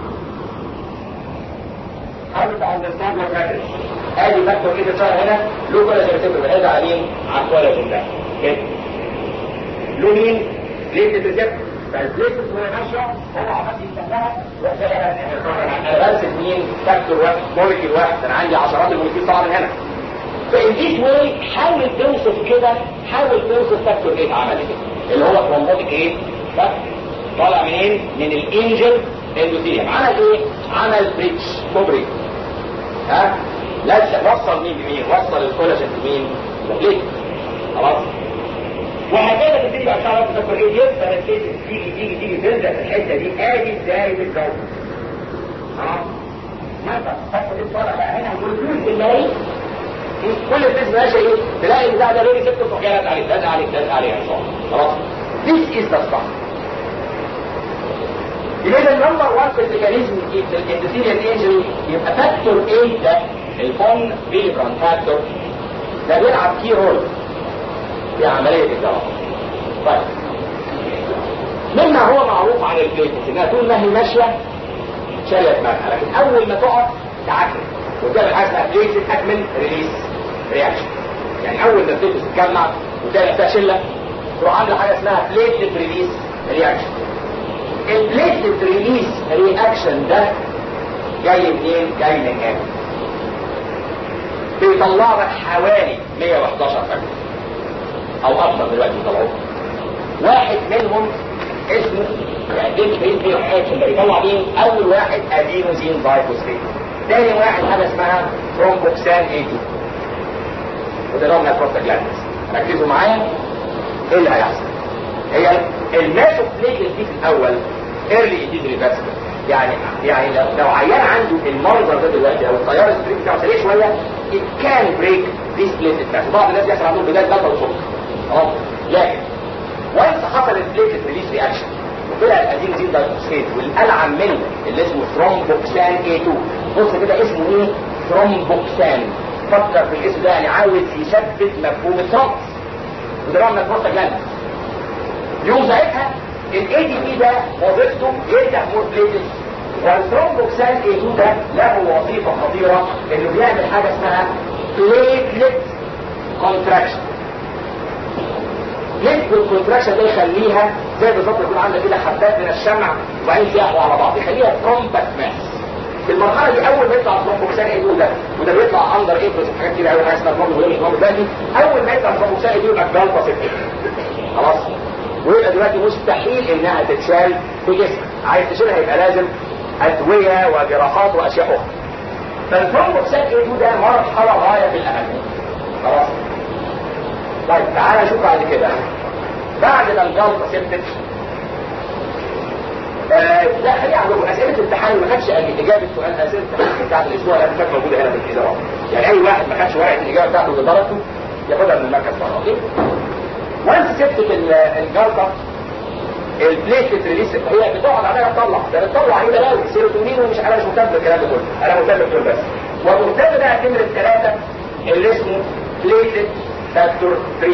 حاول اندرستاند وات ماترز ادي فاكتور كده صار هنا له كولاجين ريسبتور بنقل عليه على الكولاجين ده كده له مين؟ بليزد ريسبتور فالبليزد وهي ماشيه هو عمال يستناها انا برسم مين؟ فاكتور واحد مولكيول واحد انا عندي عشرات المولكيول طبعا من هنا فإن ديس واي حاول توصف كده حاول توصف فاكتور ايه عمل كده اللي هو ترومبوتيك ايه فاكتور طالع منين من الانجل اندوثيليوم عمل ايه عمل بريتش كوبري ها لسه وصل مين بمين وصل الكولاجين بمين ليه خلاص وهكذا تبتدي بقى تعرف فاكتور ايه يفضل الكيس تيجي تيجي تيجي تلزق في الحته دي ادي ازاي بالجو خلاص مثلا فاكتور ايه طالع بقى هنا والفلوس اللي كل الناس ماشيه ايه تلاقي البتاع ده ليه سبت تروح جايه عليه لازق عليه لازق عليه ان شاء الله خلاص This is the stuff يبقى النمبر 1 في الميكانيزم الاندوثيليال انجري يبقى فاكتور 8 ده الفون فيليبران فاكتور ده بيلعب كي رول في عمليه الجراحه طيب مما هو معروف عن البليتس انها طول ما هي ماشيه شاليه دماغها لكن اول ما تقف تعكس وتعمل حاجه اسمها بليتس اكمل ريليس رياكشن يعني اول ما البليتس تتجمع وتعمل فيها شله تروح عامله حاجه اسمها بليتس ريليس رياكشن البليتس ريليس رياكشن ده جاي منين؟ جاي من هنا بيطلع لك حوالي 111 فاكتور او اكثر دلوقتي طلعوه واحد منهم اسمه يعني دي بيت فيه حاجه اللي بيطلع مين اول واحد ادينوزين دايفوسفيت تاني واحد حاجه اسمها ترومبوكسان اي 2 وده نوع من البروستاجلاندز ركزوا معايا ايه اللي هيحصل هي الماسوبليجل دي في الاول ايرلي ديز ريفرسبل يعني يعني لو, لو عيان عنده المنظر ده دلوقتي او التيار الستريك بتاعه سريع شويه it can break this platelet بس بعض الناس بيحصل عندهم بدايه جلطه وصوت اه لكن وانس حصل البليتلت ريليس رياكشن وطلع الادينوزين دايفوسفيت والالعن منه اللي اسمه ثرومبوكسان A2 بص كده اسمه ايه ثرومبوكسان فكر في الاسم ده يعني عاوز يثبت مفهوم الثرومبس وده نوع من البروستاجلاند يوم ساعتها الاي دي بي ده وظيفته يفتح مور بليتلت والثرومبوكسان A2 ده له وظيفه خطيره انه بيعمل حاجه اسمها بليتلت كونتراكشن ليه الكونتراكشن ده يخليها زي بالظبط يكون عندك كده حبات من الشمع وبعدين يقعوا على بعض يخليها كومباكت ماس في المرحله دي اول ما يطلع الثرومبوكسان اي ده وده بيطلع اندر ايه حاجات كده قوي حاجه اسمها ثرومبوكسان اول ما يطلع الثرومبوكسان اي يبقى جلطه سكت خلاص ويبقى دلوقتي مستحيل انها تتشال في جسمك عايز تشيلها يبقى لازم ادويه وجراحات واشياء اخرى فالثرومبوكسان اي ده مرحله غايه في الاهميه خلاص طيب تعالى نشوف بعد كده بعد ما الجلطه سبتت آه لا خليها عندكم اسئله الامتحان ما خدش اجابه سؤال اسئله الامتحان بتاعت الاسبوع اللي كانت موجوده هنا في الكتاب يعني اي واحد ما خدش ورقه الاجابه بتاعته بدرجته ياخدها من المركز بره اوكي وانس سبت الجلطه البليتلت ريليس هي بتقعد عليها تطلع ده بتطلع ايه بلاوي سيروتونين ومش انا مش مهتم بالكلام ده كله انا مهتم بدول بس ومهتم بقى نمره الثلاثه اللي اسمه بليتلت فاكتور 3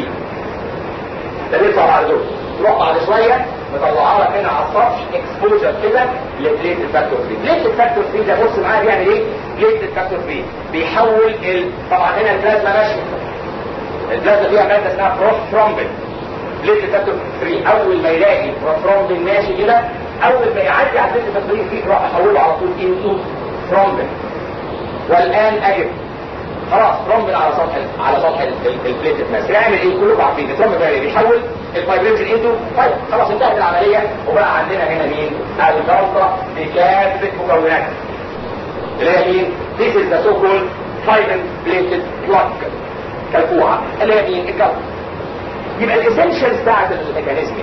ده بيطلع بعد دول تروح بعد شويه مطلعها لك هنا على السطح اكسبوجر كده لبليتلت فاكتور 3 بليتلت فاكتور 3 ده بص معايا بيعمل ايه؟ بليتلت فاكتور 3 بيحول ال... طبعا هنا البلازما ماشيه البلازما فيها ماده اسمها بروثرومبين بليتلت فاكتور 3 اول ما يلاقي بروثرومبين ماشي كده اول ما يعدي على البليتلت فاكتور 3 يروح يحوله على طول انتو ثرومبين والان اجب خلاص ترومبل على سطح على سطح البليتلت ماس يعمل ايه كلكم عارفين الترومبل بقى بيحول الفايبرينز انتو طيب خلاص انتهت العمليه وبقى عندنا هنا مين الجلطه بكافه مكوناتها اللي هي مين this is the so called fibrin plated plug كالكوعه اللي هي مين الجلطه يبقى الاسنشالز بتاعت الميكانيزم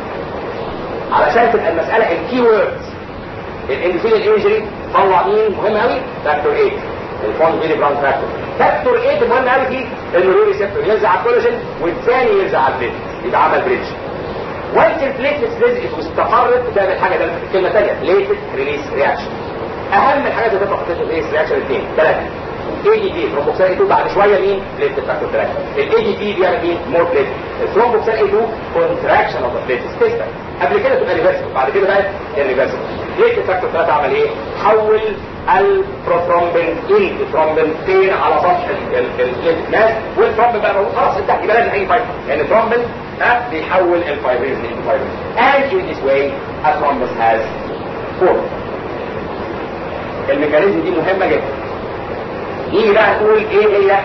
علشان تبقى المساله الكي ووردز الاندوثيليال انجري طلع مين مهم قوي فاكتور 8 الفون فيلي براون فاكتور فاكتور 8 المهم قوي فيه انه له ريسبتور يلزق على الكولاجين والثاني يلزق على البليت يبقى عمل بريدج وانس البليتلت لزقت واستقرت بتعمل حاجه ده كلمه ثانيه بليتلت ريليس رياكشن اهم الحاجات اللي تطلع بليتلت ريليس رياكشن اثنين ثلاثه اي دي بي ثرومبوكسان اي 2 بعد شويه مين بليتلت فاكتور 3 الاي دي بي بيعمل مين مور بليتلت الثرومبوكسان اي 2 كونتراكشن اوف ذا بليتلت تيستر قبل كده تبقى ريفرسبل بعد كده بقى الريفرسبل بليتلت فاكتور 3 عمل ايه حول البروثرومبين انتو ثرومبين فين على سطح البليتلت ماس والثرومبين بقى موجود خلاص انت يبقى لازم اي فايبر يعني الثرومبين ها بيحول الفايبرز انتو فايبرز and in this way a thrombus has formed الميكانيزم دي مهمه جدا نيجي بقى نقول ايه هي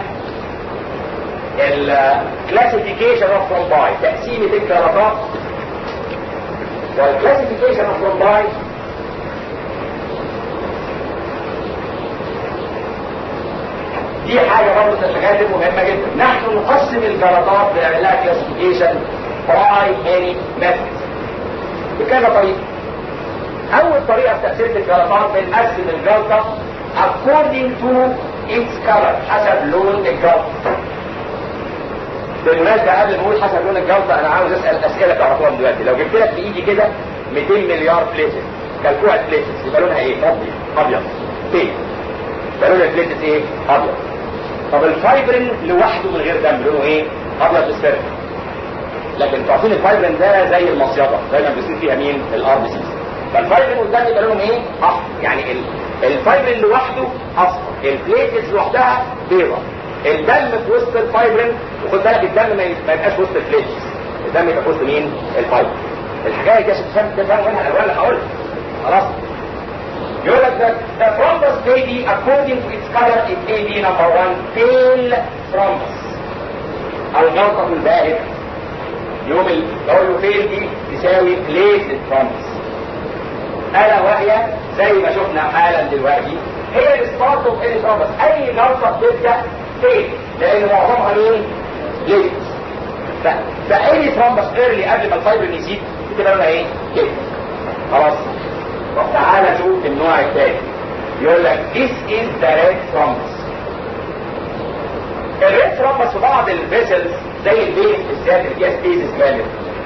الكلاسيفيكيشن اوف ثرومباي تقسيمه الكراتات والكلاسيفيكيشن اوف ثرومباي دي حاجة برضه من الحاجات المهمة جدا نحن نقسم الجلطات بنعمل لها كلاسيفيكيشن باي ماني ميثودز بكذا طريقة أول طريقة في تقسيم الجلطات بنقسم الجلطة according to its color حسب لون الجلطة بالمناسبة قبل ما اقول حسب لون الجلطة أنا عاوز أسأل أسئلة تعرفوها من دلوقتي لو جبت لك في إيدي كده 200 مليار بليتس كالكوع بليتس يبقى لونها إيه؟ أبيض أبيض بينك يبقى لون البليتس إيه؟ أبيض طب الفايبرين لوحده من غير دم لونه ايه؟ ابيض بالسر لكن تعرفين الفايبرين ده زي المصيده دايما بيصير فيها مين؟ الار بي سي فالفايبرين والدم يبقى لونهم ايه؟ احمر يعني ال... الفايبرين لوحده اصفر البليتس لوحدها بيضة الدم في وسط الفايبرين وخد بالك الدم ما يبقاش وسط البليتس الدم يبقى في وسط مين؟ الفايبرين الحكايه دي عشان تفهم تفهم منها الالوان اللي هقولها خلاص يقول لك that the thrombus may be according to its color it may be number one pale thrombus الجلطة الباهت يوم بقول له pale دي تساوي placed thrombus ألا وهي زي ما شفنا حالا دلوقتي هي الستارت اوف اي ثرومبس اي جلطة بتبدأ pale لان معظمها مين؟ placed فاي ثرومبس ايرلي قبل ما الفايبر يزيد بتبقى لونها ايه؟ كده خلاص طب تعالى شوف النوع الثاني يقول لك this is the red thrombus الريد ثرومبس في بعض الفيسلز زي البيس بالذات اللي فيها ستيزس جامد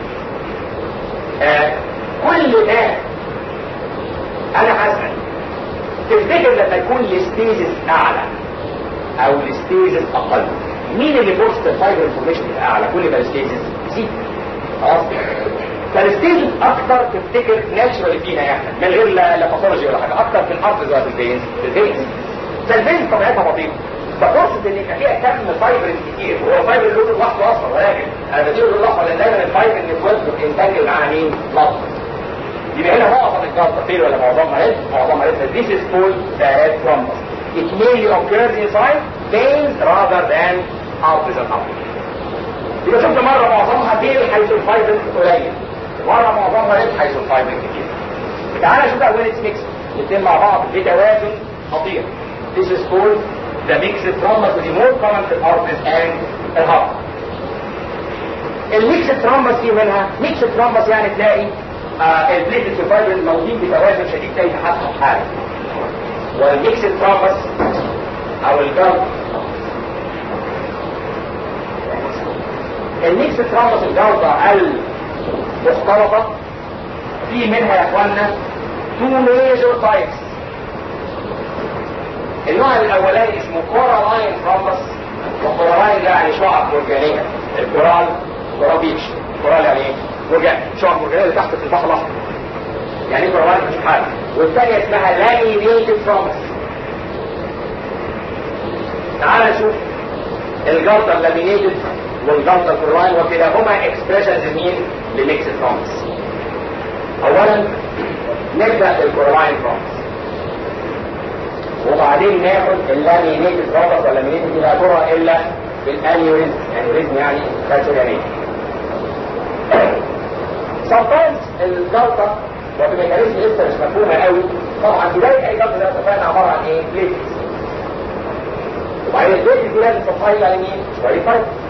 آه كل ده انا هسأل تفتكر لما يكون الستيزس اعلى او الستيزس اقل مين اللي فرصة الفايبر انفورميشن اعلى كل ما الستيزس يزيد خلاص فالستيج اكتر تفتكر ناتشرالي فينا احنا من غير لا لا باثولوجي ولا حاجه اكتر في الارض زي في الفينز في الفينز فالفينز طبيعتها بطيئه ففرصه ان يبقى فيها كم فايبر كتير وهو فايبر لونه لوحده اصلا ولكن انا بديله لون الاحمر لان دايما الفايبر اللي في وسطه بينتقل معاها مين؟ لطف يبقى هنا معظم الجلطه فين ولا معظمها ريد معظمها ريد this is called the red thrombus it mainly occurs inside veins rather than arteries and arteries يبقى شفت مره معظمها فين حيث الفايبر قليل مرة معظمها ريد حيث الفايبر كتير تعالى شوف بقى وين اتس ميكس الاثنين مع بعض بتوازن خطير This is called the mixed thrombus ودي more common في الارتس and الهارت الميكس thrombus دي منها ميكس thrombus يعني تلاقي آه البليتس والفايبرز موجودين بتوازن شديد زي تحسن حاله والميكس ترامبس او الجلد الميكس ترامبس الجلطة المختلطة في منها يا اخوانا تو ميجر تايبس النوع الاولاني اسمه كورالاين ترامبس وكورالاين ده يعني شعب مرجانية الكورال كورال بيتش كورال يعني ايه؟ مرجان شعب مرجانية اللي تحت في البحر الاحمر يعني ايه كورالاين مش حاجة والثانية اسمها لامينيتد ترامبس تعال نشوف الجلطة اللامينيتد والجلطة الكورالاين وكلاهما اكسبريشنز مين لميكس ترامبس اولا نبدأ بالكورالاين ترامبس وبعدين ناخد اللامينيتد ترامبس واللامينيتد دي لا ترى الا بالانيوريزم انيوريزم يعني كالسيوريانية sometimes الجلطة وفي ميكانيزم لسه مش مفهومة قوي طبعا بداية اي جلطة ده اتفقنا عبارة عن ايه؟ بليتس وبعدين البليتس دي لازم تتحايل على مين؟ شوية فايبر